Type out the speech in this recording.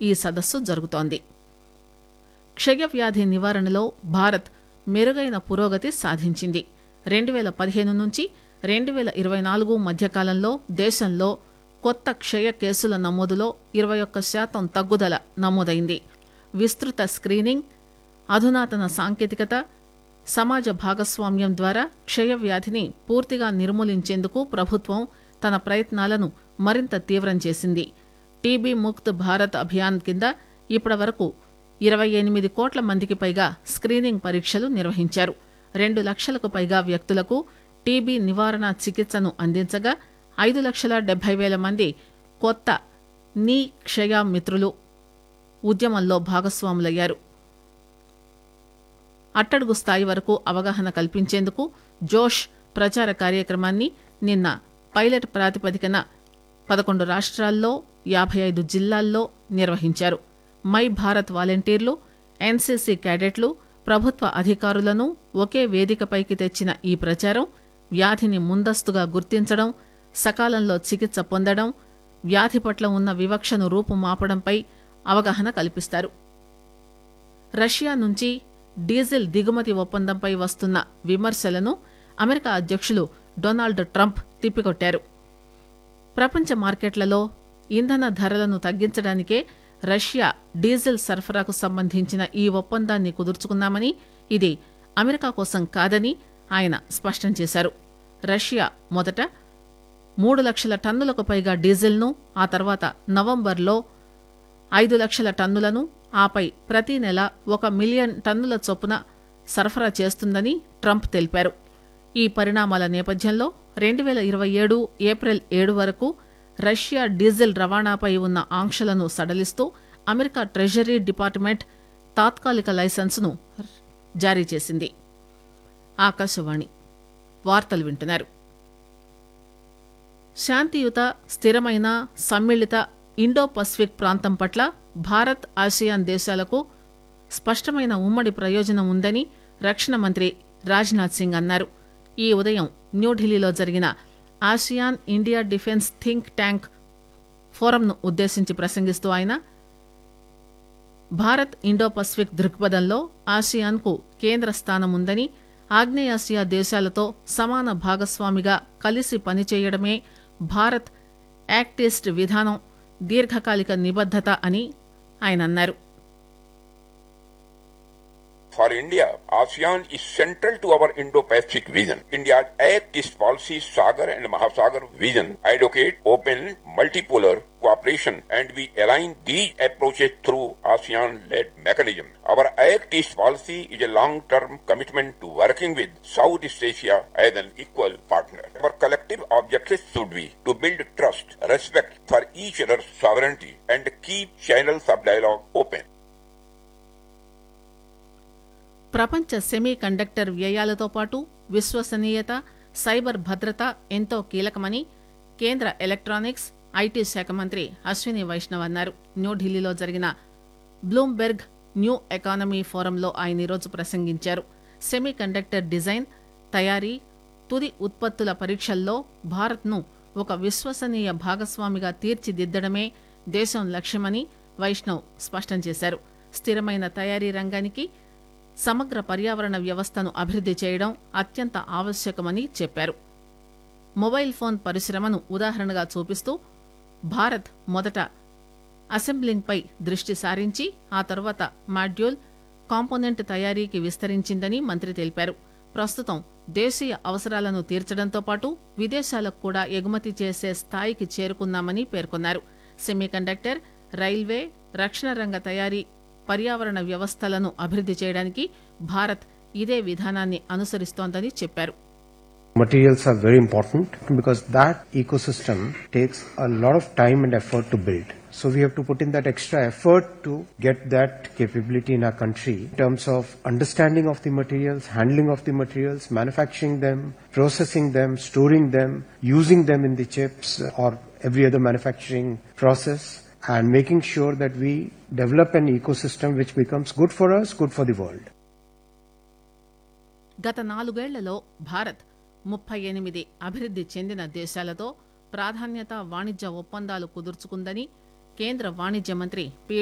ఈ సదస్సు జరుగుతోంది క్షయవ్యాధి నివారణలో భారత్ మెరుగైన పురోగతి సాధించింది రెండు పేల పదిహేను నుంచి రెండు పేల ఇరవై నాలుగు మధ్యకాలంలో దేశంలో కొత్త క్షయ కేసుల నమోదులో ఇరవై ఒక్క శాతం తగ్గుదల నమోదైంది విస్తృత స్క్రీనింగ్ అధునాతన సాంకేతికత సమాజ భాగస్వామ్యం ద్వారా క్షయవ్యాధిని పూర్తిగా నిర్మూలించేందుకు ప్రభుత్వం తన ప్రయత్నాలను మరింత తీవ్రం చేసింది టీబీ ముక్త్ భారత్ అభియాన్ కింద ఇప్పటివరకు ఇరవై ఎనిమిది కోట్ల మందికి పైగా స్క్రీనింగ్ పరీక్షలు నిర్వహించారు రెండు లక్షలకు పైగా వ్యక్తులకు టీబీ నివారణ చికిత్సను అందించగా ఐదు లక్షల డెబ్బై వేల మంది కొత్త నీ క్షయ మిత్రులు ఉద్యమంలో భాగస్వాములయ్యారు అట్టడుగు స్థాయి వరకు అవగాహన కల్పించేందుకు జోష్ ప్రచార కార్యక్రమాన్ని నిన్న పైలట్ ప్రాతిపదికన పదకొండు రాష్ట్రాల్లో యాభై ఐదు జిల్లాల్లో నిర్వహించారు మై భారత్ వాలంటీర్లు ఎన్సీసీ క్యాడెట్లు ప్రభుత్వ అధికారులను ఒకే వేదికపైకి తెచ్చిన ఈ ప్రచారం వ్యాధిని ముందస్తుగా గుర్తించడం సకాలంలో చికిత్స పొందడం వ్యాధి పట్ల ఉన్న వివక్షను రూపుమాపడంపై అవగాహన కల్పిస్తారు రష్యా నుంచి డీజిల్ దిగుమతి ఒప్పందంపై వస్తున్న విమర్శలను అమెరికా అధ్యక్షులు డొనాల్డ్ ట్రంప్ తిప్పికొట్టారు ప్రపంచ మార్కెట్లలో ఇంధన ధరలను తగ్గించడానికే రష్యా డీజిల్ సరఫరాకు సంబంధించిన ఈ ఒప్పందాన్ని కుదుర్చుకున్నామని ఇది అమెరికా కోసం కాదని ఆయన స్పష్టం చేశారు రష్యా మొదట మూడు లక్షల టన్నులకు పైగా డీజిల్ను ఆ తర్వాత నవంబర్లో ఐదు లక్షల టన్నులను ఆపై ప్రతి నెల ఒక మిలియన్ టన్నుల చొప్పున సరఫరా చేస్తుందని ట్రంప్ తెలిపారు ఈ పరిణామాల నేపథ్యంలో రెండు పేల ఇరవై ఏడు ఏప్రిల్ ఏడు వరకు రష్యా డీజిల్ రవాణాపై ఉన్న ఆంక్షలను సడలిస్తూ అమెరికా ట్రెజరీ డిపార్ట్మెంట్ తాత్కాలిక లైసెన్సును జారీ చేసింది ఆకాశవాణి వార్తలు వింటున్నారు శాంతియుత స్థిరమైన సమ్మిళిత ఇండో పసిఫిక్ ప్రాంతం పట్ల భారత్ ఆసియాన్ దేశాలకు స్పష్టమైన ఉమ్మడి ప్రయోజనం ఉందని రక్షణ మంత్రి రాజ్నాథ్ సింగ్ అన్నారు ఈ ఉదయం న్యూఢిల్లీలో జరిగిన ASEAN India defence think tank ఫోరంను ఉద్దేశించి ప్రసంగిస్తూ ఆయన భారత్ ఇండో పసిఫిక్ దృక్పథంలో ఆసియాన్కు కేంద్ర స్థానం ఉందని ఆగ్నేయాసియా దేశాలతో సమాన భాగస్వామిగా కలిసి పనిచేయడమే భారత్ యాక్ట్ ఈస్ట్ విధానం దీర్ఘకాలిక నిబద్దత అని ఆయన అన్నారు For India, ASEAN is central to our Indo-Pacific vision. India's Act East policy, Sagar and Mahasagar vision advocate open, multipolar cooperation and we align these approaches through ASEAN-led mechanism. Our Act East policy is a long-term commitment to working with Southeast Asia as an equal partner. Our collective objective should be to build trust, respect for each other's sovereignty and keep channels of dialogue open. ప్రపంచ semiconductor వ్యయాలతో పాటు విశ్వసనీయత cyber భద్రత ఎంతో కీలకమని కేంద్ర electronics IT శాఖ మంత్రి అశ్విని వైష్ణవ్ అన్నారు న్యూఢిల్లీలో జరిగిన బ్లూంబెర్గ్ న్యూ ఎకానమీ ఫోరంలో ఆయన ఈరోజు ప్రసంగించారు సెమీ కండక్టర్ డిజైన్ తయారీ తుది ఉత్పత్తుల పరీక్షల్లో భారత్ను ఒక విశ్వసనీయ భాగస్వామిగా తీర్చిదిద్దడమే దేశం లక్ష్యమని వైష్ణవ్ స్పష్టం చేశారు స్థిరమైన తయారీ రంగానికి సమగ్ర పర్యావరణ వ్యవస్థను అభివృద్ది చేయడం అత్యంత ఆవశ్యకమని చెప్పారు మొబైల్ ఫోన్ పరిశ్రమను ఉదాహరణగా చూపిస్తూ భారత్ మొదట అసెంబ్లింగ్పై దృష్టి సారించి ఆ తర్వాత మాడ్యూల్ కాంపోనెంట్ తయారీకి విస్తరించిందని మంత్రి తెలిపారు ప్రస్తుతం దేశీయ అవసరాలను తీర్చడంతో పాటు విదేశాలకు కూడా ఎగుమతి చేసే స్థాయికి చేరుకున్నామని పేర్కొన్నారు సెమీకండక్టర్ రైల్వే రక్షణ రంగ తయారీ పర్యావరణ వ్యవస్థలను అభివృద్ది చేయడానికి భారత్ ఇదే విధానాన్ని అనుసరిస్తోందని చెప్పారు Materials are very important because that ecosystem takes a lot of time and effort to build. So we have to put in that extra effort to get that capability in our country in terms of understanding of the materials, handling of the materials, manufacturing them, processing them, storing them, using them in the chips or every other manufacturing process and making sure that we develop an ecosystem which becomes good for us, good for the world. గత నాలుగేళ్లలో భారత్ ముప్పై ఎనిమిది అభివృద్ది చెందిన దేశాలతో ప్రాధాన్యత వాణిజ్య ఒప్పందాలు కుదుర్చుకుందని కేంద్ర వాణిజ్య మంత్రి పీయూష్